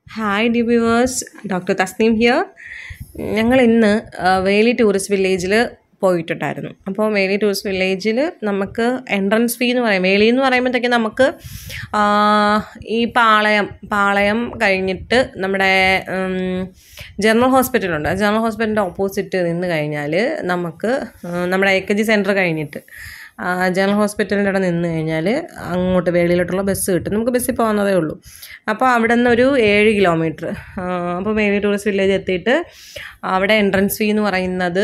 hi the viewers doctor Tasneem here ഞങ്ങൾ ഇന്ന് ആ, വേലി ടൂറിസ്റ്റ് വില്ലേജിൽ പോയിട്ടുണ്ടായിരുന്നു അപ്പോൾ വേലി ടൂറിസ്റ്റ് വില്ലേജിൽ നമുക്ക് എൻട്രൻസ് ഫീ എന്ന് പറയും വേലി എന്ന് പറയുമ്പോഴത്തേക്ക് നമുക്ക് ആ, ഈ പാളയം പാളയം കഴിഞ്ഞിട്ട് നമ്മുടെ ഉം, ജനറൽ ഹോസ്പിറ്റലുണ്ട് ജനറൽ ഹോസ്പിറ്റലിൻ്റെ ഓപ്പോസിറ്റ് നിന്ന് കഴിഞ്ഞാൽ നമുക്ക് ആ, നമ്മുടെ എ കെ ജി സെൻറ്റർ കഴിഞ്ഞിട്ട് ആ, ജനറൽ ഹോസ്പിറ്റലിൻ്റെ അവിടെ നിന്ന് കഴിഞ്ഞാൽ അങ്ങോട്ട് വേളിയിലോട്ടുള്ള ബസ് കിട്ടും നമുക്ക് ബസ്സിൽ പോകുന്നതേ ഉള്ളൂ അപ്പോൾ അവിടെ നിന്ന് ഒരു ഏഴ് കിലോമീറ്റർ അപ്പോൾ വേലി ടൂറിസ്റ്റ് വില്ലേജ് എത്തിയിട്ട് അവിടെ എൻട്രൻസ് ഫീ എന്ന് പറയുന്നത്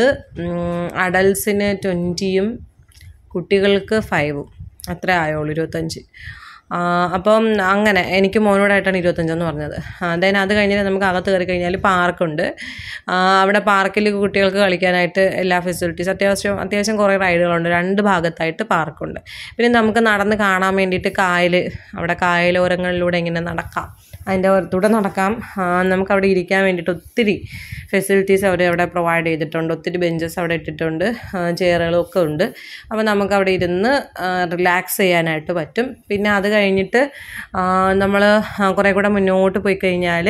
അഡൽസിന് ട്വൻറ്റിയും കുട്ടികൾക്ക് ഫൈവും അത്രേ ആയുള്ളൂ ഇരുപത്തഞ്ച് ആ, അപ്പം അങ്ങനെ എനിക്ക് മോനോടായിട്ടാണ് ഇരുപത്തഞ്ചെന്ന് പറഞ്ഞത് ദെൻ അത് കഴിഞ്ഞിട്ട് നമുക്ക് അകത്ത് കയറി കഴിഞ്ഞാൽ പാർക്കുണ്ട് ആ, അവിടെ പാർക്കിൽ കുട്ടികൾക്ക് കളിക്കാനായിട്ട് എല്ലാ ഫെസിലിറ്റീസ് അത്യാവശ്യം അത്യാവശ്യം കുറേ റൈഡുകളുണ്ട് രണ്ട് ഭാഗത്തായിട്ട് പാർക്കുണ്ട് പിന്നെ നമുക്ക് നടന്ന് കാണാൻ വേണ്ടിയിട്ട് കായൽ അവിടെ കായലോരങ്ങളിലൂടെ ഇങ്ങനെ നടക്കാം അതിൻ്റെ പുറത്തൂടെ നടക്കാം ആ, നമുക്ക് അവിടെ ഇരിക്കാൻ വേണ്ടിയിട്ട് ഒത്തിരി ഫെസിലിറ്റീസ് അവർ അവിടെ പ്രൊവൈഡ് ചെയ്തിട്ടുണ്ട് ഒത്തിരി ബെഞ്ചസ് അവിടെ ഇട്ടിട്ടുണ്ട് ചെയറുകളും ഒക്കെ ഉണ്ട് അപ്പോൾ നമുക്ക് അവിടെ ഇരുന്ന് റിലാക്സ് ചെയ്യാനായിട്ട് പറ്റും പിന്നെ അത് കഴിഞ്ഞിട്ട് നമ്മൾ കുറേ കൂടെ മുന്നോട്ട് പോയി കഴിഞ്ഞാൽ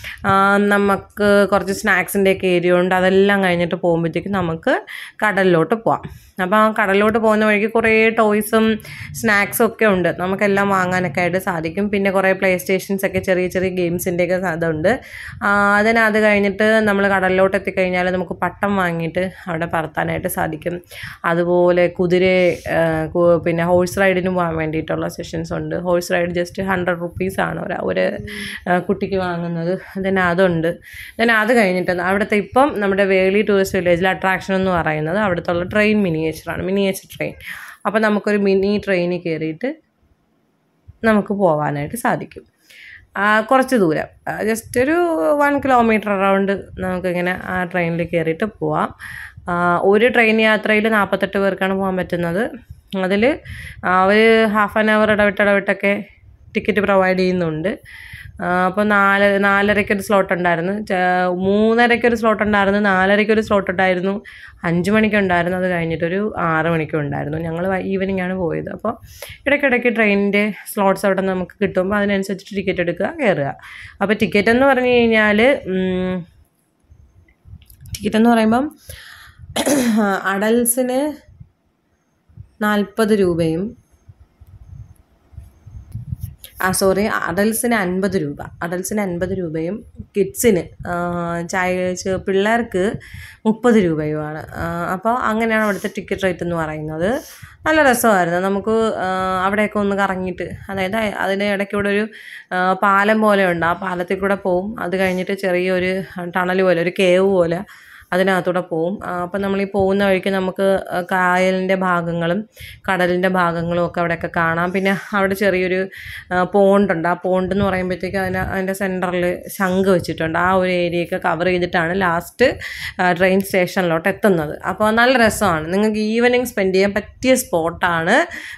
നമുക്ക് കുറച്ച് സ്നാക്സിൻ്റെയൊക്കെ ഏരിയ ഉണ്ട് അതെല്ലാം കഴിഞ്ഞിട്ട് പോകുമ്പോഴത്തേക്കും നമുക്ക് കടലിലോട്ട് പോവാം അപ്പോൾ ആ കടലിലോട്ട് പോകുന്ന വഴിക്ക് കുറേ ടോയ്സും സ്നാക്സും ഒക്കെ ഉണ്ട് നമുക്കെല്ലാം വാങ്ങാനൊക്കെ ആയിട്ട് സാധിക്കും പിന്നെ കുറേ പ്ലേ സ്റ്റേഷൻസ് ഒക്കെ ചെറിയ ചെറിയ ഗെയിംസിൻ്റെയൊക്കെ അതുണ്ട് അതിന് അത് കഴിഞ്ഞിട്ട് നമ്മൾ കടലിലോട്ട് എത്തിക്കഴിഞ്ഞാൽ നമുക്ക് പട്ടം വാങ്ങിയിട്ട് അവിടെ പറത്താനായിട്ട് സാധിക്കും അതുപോലെ കുതിര ആ, കു- പിന്നെ ഹോഴ്സ് റൈഡിന് പോകാൻ വേണ്ടിയിട്ടുള്ള സെഷൻസ് ഉണ്ട് ഹോഴ്സ് റൈഡ് ജസ്റ്റ് ഹൺഡ്രഡ് റുപ്പീസാണ് ഒരു ഒരു ആ, കുട്ടിക്ക് വാങ്ങുന്നത് then അതുണ്ട് then അത് കഴിഞ്ഞിട്ട് അവിടുത്തെ ഇപ്പം നമ്മുടെ വേളി ടൂറിസ്റ്റ് വില്ലേജിലെ അട്രാക്ഷൻ എന്ന് പറയുന്നത് അവിടുത്തെ ട്രെയിൻ മിനിയേച്ചറാണ് മിനിയേച്ചർ ട്രെയിൻ അപ്പോൾ നമുക്കൊരു മിനി ട്രെയിനിൽ കയറിയിട്ട് നമുക്ക് പോകാനായിട്ട് സാധിക്കും ആ, കുറച്ച് ദൂരം ജസ്റ്റ് ഒരു വൺ കിലോമീറ്റർ അറൗണ്ട് നമുക്കിങ്ങനെ ആ ട്രെയിനിൽ കയറിയിട്ട് പോവാം ആ, ഒരു ട്രെയിൻ യാത്രയിൽ നാൽപ്പത്തെട്ട് പേർക്കാണ് പോകാൻ പറ്റുന്നത് അതിൽ അവർ ഹാഫ് ആൻ അവർ ഇടവിട്ട് ഇടവിട്ടൊക്കെ ടിക്കറ്റ് പ്രൊവൈഡ് ചെയ്യുന്നുണ്ട് ആ, അപ്പോൾ നാല് നാലരയ്ക്ക് ഒരു സ്ലോട്ട് ഉണ്ടായിരുന്നു ച- മൂന്നരയ്ക്ക് ഒരു സ്ലോട്ട് ഉണ്ടായിരുന്നു നാലരയ്ക്ക് ഒരു സ്ലോട്ട് ഉണ്ടായിരുന്നു അഞ്ച് മണിക്ക് ഉണ്ടായിരുന്നു അത് കഴിഞ്ഞിട്ടൊരു ആറ് മണിക്കും ഉണ്ടായിരുന്നു ഞങ്ങൾ ഈവനിങ് ആണ് പോയത് അപ്പോൾ ഇടയ്ക്കിടയ്ക്ക് ട്രെയിനിൻ്റെ സ്ലോട്ട്സ് അവിടെ നമുക്ക് കിട്ടുമ്പോൾ അതിനനുസരിച്ച് ടിക്കറ്റ് എടുക്കുക കയറുക അപ്പോൾ ടിക്കറ്റ് എന്ന് പറഞ്ഞു കഴിഞ്ഞാൽ ടിക്കറ്റ് എന്ന് പറയുമ്പം അഡൽസിന് നാൽപ്പത് രൂപയും ആ സോറി അഡൽസിന് അൻപത് രൂപ അഡൽസിന് അൻപത് രൂപയും കിഡ്സിന് ചായ ചെ- പിള്ളേർക്ക് മുപ്പത് രൂപയുമാണ് ആ, അപ്പോൾ അങ്ങനെയാണ് അവിടുത്തെ ടിക്കറ്റ് റേറ്റ് എന്ന് പറയുന്നത് നല്ല രസമായിരുന്നു നമുക്ക് ആ, അവിടെയൊക്കെ ഒന്ന് കറങ്ങിയിട്ട് അതായത് അതിൻ്റെ ഇടയ്ക്കൂടെ ഒരു ആ, പാലം പോലെ ഉണ്ട് ആ പാലത്തിൽ കൂടെ പോവും അത് കഴിഞ്ഞിട്ട് ചെറിയൊരു ടണൽ പോലെ ഒരു കേവ് പോലെ അതിനകത്തൂടെ പോവും ആ, അപ്പം നമ്മൾ ഈ പോകുന്ന വഴിക്ക് നമുക്ക് കായലിൻ്റെ ഭാഗങ്ങളും കടലിൻ്റെ ഭാഗങ്ങളും ഒക്കെ അവിടെയൊക്കെ കാണാം പിന്നെ അവിടെ ചെറിയൊരു പോണ്ടുണ്ട് ആ പോണ്ട് എന്ന് പറയുമ്പോഴത്തേക്ക് അതിന് അതിൻ്റെ സെൻറ്ററിൽ ശംഖ് വെച്ചിട്ടുണ്ട് ആ ഒരു ഏരിയയൊക്കെ കവർ ചെയ്തിട്ടാണ് ലാസ്റ്റ് ട്രെയിൻ സ്റ്റേഷനിലോട്ട് എത്തുന്നത് അപ്പോൾ നല്ല രസമാണ് നിങ്ങൾക്ക് ഈവനിങ് സ്പെൻഡ് ചെയ്യാൻ പറ്റിയ സ്പോട്ടാണ്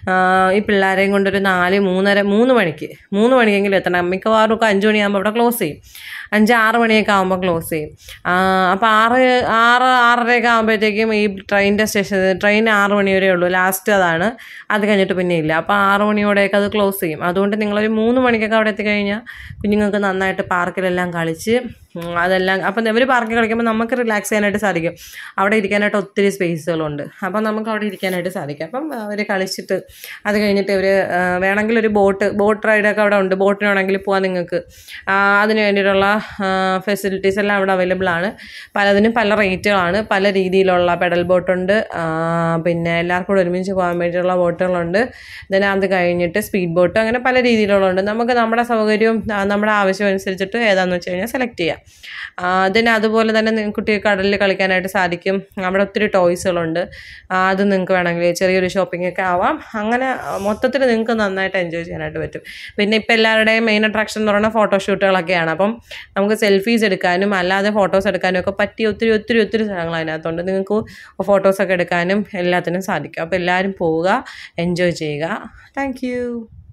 ഈ പിള്ളേരെയും കൊണ്ടൊരു നാല് മൂന്നര മൂന്ന് മണിക്ക് മൂന്ന് മണിക്കെങ്കിലും എത്തണം മിക്കവാറും ഒക്കെ അഞ്ച് മണിയാകുമ്പോൾ അവിടെ ക്ലോസ് ചെയ്യും അഞ്ച് ആറ് മണിയൊക്കെ ആകുമ്പോൾ ക്ലോസ് ചെയ്യും അപ്പോൾ ആറ് ആറ് ആറരയൊക്കെ ആകുമ്പോഴത്തേക്കും ഈ ട്രെയിനിൻ്റെ സ്റ്റേഷൻ ട്രെയിൻ ആറ് മണി വരെ ഉള്ളൂ ലാസ്റ്റ് അതാണ് അത് കഴിഞ്ഞിട്ട് പിന്നെ ഇല്ല അപ്പോൾ ആറ് മണിയോടെയൊക്കെ അത് ക്ലോസ് ചെയ്യും അതുകൊണ്ട് നിങ്ങളൊരു മൂന്ന് മണിക്കൊക്കെ അവിടെ എത്തിക്കഴിഞ്ഞാൽ കുഞ്ഞുങ്ങൾക്ക് നന്നായിട്ട് പാർക്കിലെല്ലാം കളിച്ച് ഉം, അതെല്ലാം അപ്പം ഇവർ പാർക്കിൽ കളിക്കുമ്പോൾ നമുക്ക് റിലാക്സ് ചെയ്യാനായിട്ട് സാധിക്കും അവിടെ ഇരിക്കാനായിട്ട് ഒത്തിരി സ്പേസുകളുണ്ട് അപ്പം നമുക്ക് അവിടെ ഇരിക്കാനായിട്ട് സാധിക്കും അപ്പം അവർ കളിച്ചിട്ട് അത് കഴിഞ്ഞിട്ട് ഇവർ വേണമെങ്കിൽ ഒരു ബോട്ട് ബോട്ട് റൈഡൊക്കെ അവിടെ ഉണ്ട് ബോട്ടിന് വേണമെങ്കിൽ പോകാൻ നിങ്ങൾക്ക് ആ, അതിന് വേണ്ടിയിട്ടുള്ള ഫെസിലിറ്റീസ് എല്ലാം അവിടെ അവൈലബിൾ ആണ് പലതിനും പല റേറ്റുകളാണ് പല രീതിയിലുള്ള പെഡൽ ബോട്ടുണ്ട് പിന്നെ എല്ലാവർക്കും കൂടെ ഒരുമിച്ച് പോകാൻ വേണ്ടിയിട്ടുള്ള ബോട്ടുകളുണ്ട് then അത് കഴിഞ്ഞിട്ട് സ്പീഡ് ബോട്ട് അങ്ങനെ പല രീതിയിലുള്ളതുണ്ട് നമുക്ക് നമ്മുടെ സൗകര്യവും ആ, നമ്മുടെ ആവശ്യം അനുസരിച്ചിട്ട് ഏതാണെന്ന് വെച്ച് കഴിഞ്ഞാൽ സെലക്ട് ചെയ്യാം then അതുപോലെ തന്നെ നി- കുട്ടികൾക്ക് കടലിൽ കളിക്കാനായിട്ട് സാധിക്കും അവിടെ ഒത്തിരി ടോയ്സുകളുണ്ട് ആ, അത് നിങ്ങൾക്ക് വേണമെങ്കിൽ ചെറിയൊരു ഷോപ്പിംഗ് ഒക്കെ ആവാം അങ്ങനെ മൊത്തത്തിൽ നിങ്ങൾക്ക് നന്നായിട്ട് എൻജോയ് ചെയ്യാനായിട്ട് പറ്റും പിന്നെ ഇപ്പം എല്ലാവരുടെയും മെയിൻ അട്രാക്ഷൻ എന്ന് പറയുന്നത് ഫോട്ടോഷൂട്ടുകളൊക്കെയാണ് അപ്പം നമുക്ക് സെൽഫീസ് എടുക്കാനും അല്ലാതെ ഫോട്ടോസ് എടുക്കാനും ഒക്കെ പറ്റിയ ഒത്തിരി ഒത്തിരി ഒത്തിരി സ്ഥലങ്ങൾ അതിനകത്തുണ്ട് നിങ്ങൾക്ക് ഫോട്ടോസൊക്കെ എടുക്കാനും എല്ലാത്തിനും സാധിക്കും അപ്പോൾ എല്ലാവരും പോവുക എൻജോയ് ചെയ്യുക താങ്ക്